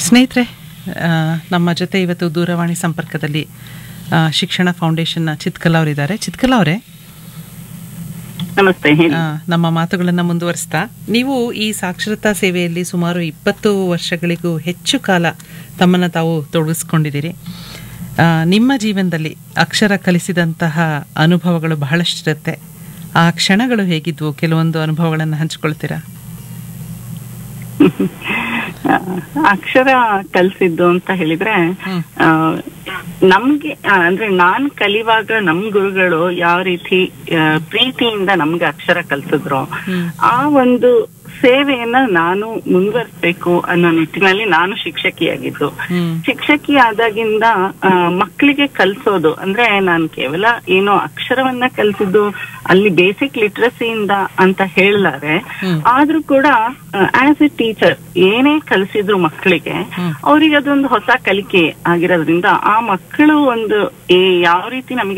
ಸ್ನೇಹಿತರೆ ಆ, ನಮ್ಮ ಜೊತೆ ಇವತ್ತು ದೂರವಾಣಿ ಸಂಪರ್ಕದಲ್ಲಿ ಆ, ಶಿಕ್ಷಣ ಫೌಂಡೇಶನ್ನ ಚಿತ್ಕಲಾ ಅವರಿದ್ದಾರೆ ಚಿತ್ಕಲಾ ಅವರೇ ನಮಸ್ತೆ ಹೇಳಿ ಆ, ನಮ್ಮ ಮಾತುಗಳನ್ನು ಮುಂದುವರಿಸ್ತಾ ನೀವು ಈ ಸಾಕ್ಷರತಾ ಸೇವೆಯಲ್ಲಿ ಸುಮಾರು ಇಪ್ಪತ್ತು ವರ್ಷಗಳಿಗೂ ಹೆಚ್ಚು ಕಾಲ ತಮ್ಮನ್ನು ತಾವು ತೊಡಗಿಸ್ಕೊಂಡಿದ್ದೀರಿ ಆ, ನಿಮ್ಮ ಜೀವನದಲ್ಲಿ ಅಕ್ಷರ ಕಲಿಸಿದಂತಹ ಅನುಭವಗಳು ಬಹಳಷ್ಟಿರುತ್ತೆ ಆ ಕ್ಷಣಗಳು ಹೇಗಿದ್ವು ಕೆಲವೊಂದು ಅನುಭವಗಳನ್ನು ಹಂಚಿಕೊಳ್ತೀರಾ ಆ, ಅಕ್ಷರ ಕಲ್ಸಿದ್ದು ಅಂತ ಹೇಳಿದ್ರೆ ಹ್ಮ್. ಆ, ನಮ್ಗೆ ಆ, ಅಂದ್ರೆ ನಾನ್ ಕಲಿವಾಗ ನಮ್ ಗುರುಗಳು ಯಾವ ರೀತಿ ಆ, ಪ್ರೀತಿಯಿಂದ ನಮ್ಗೆ ಅಕ್ಷರ ಕಲ್ಸಿದ್ರು ಹ್ಮ್. ಆ ಒಂದು ಸೇವೆಯನ್ನ ನಾನು ಮುಂದುವರಿಸ್ಬೇಕು ಅನ್ನೋ ನಿಟ್ಟಿನಲ್ಲಿ ನಾನು ಶಿಕ್ಷಕಿಯಾಗಿದ್ದು ಹ್ಮ್ ಶಿಕ್ಷಕಿ ಆದಾಗಿಂದ ಆ, ಮಕ್ಕಳಿಗೆ ಕಲ್ಸೋದು ಅಂದ್ರೆ ನಾನು ಕೇವಲ ಏನೋ ಅಕ್ಷರವನ್ನ ಕಲ್ಸಿದ್ದು ಅಲ್ಲಿ ಬೇಸಿಕ್ ಲಿಟ್ರಸಿಯಿಂದ ಅಂತ ಹೇಳಲಾರೆ ಹ್ಮ್. ಆದ್ರೂ ಕೂಡ ಆಸ್ ಎ ಟೀಚರ್ ಏನೇ ಕಲಿಸಿದ್ರು ಮಕ್ಕಳಿಗೆ ಹ್ಮ್. ಅವ್ರಿಗೆ ಅದೊಂದು ಹೊಸ ಕಲಿಕೆ ಆಗಿರೋದ್ರಿಂದ ಆ ಮಕ್ಕಳು ಒಂದು ಏ- ಯಾವ ರೀತಿ ನಮಗೆ